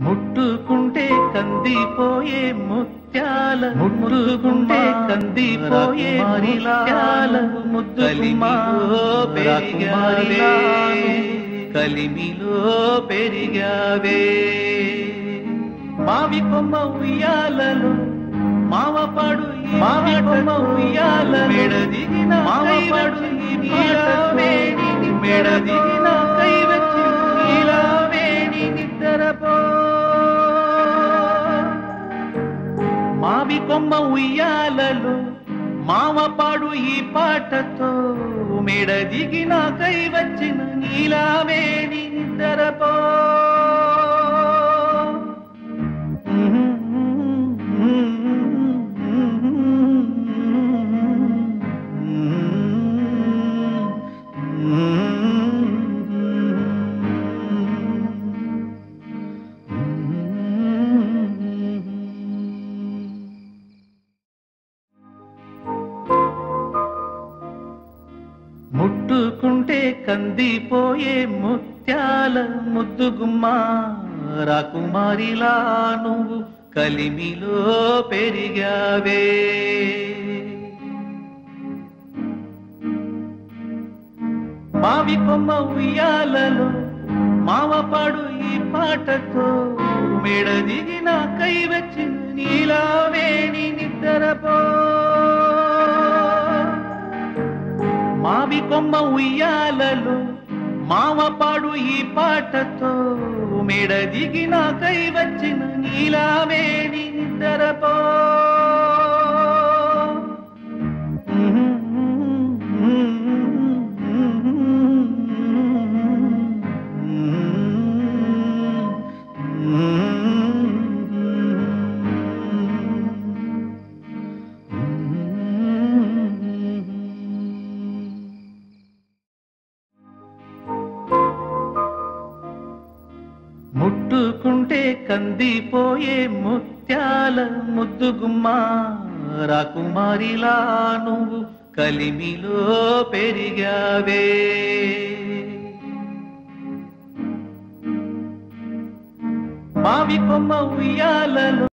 ముట్టుకుంటే కందిపోయే ముత్యాల ముట్టుకుంటే కందిపోయే ముత్యాల ముద్దులిమాలో పెరిగావే కలిమిలో పెరిగావే మావి కొమ్మ ఉయ్యాలలో మావపాడు మావి కొమ్మ ఉయ్యాల మెడ దిగిన మావపాడు ఈ వేడిని మెడ దిగిన కై వచ్చి ఇలా వేడి నిద్రపో మావి కొమ్మ ఉయ్యాలలో మావపాడు ఈ పాటతో మెడ దిగిన కై వచ్చిన నీలా వేడి నిద్రపో ముట్టుకుంటే కందిపోయే ముత్యాల ముద్దుగుమ్మా రాకుమారిలా నువ్వు కలిమిలో పెరిగావే మావి కొమ్మ ఉయ్యాలలో మావపాడు ఈ పాటతో మెడ దిగిన కై వచ్చిన నీలా వేణి నిద్రపో మావి కొమ్మ ఉయ్యాలలో మావపాడు ఈ పాటతో మెడ దిగిన కై వచ్చిన నీలా వేణి నిద్రపో ముట్టుకుంటే కందిపోయే ముత్యాల ముద్దుగుమ్మా రాకుమారిలా నువ్వు కలిమిలో పెరిగావే మావి కొమ్మ ఉయ్యాలలో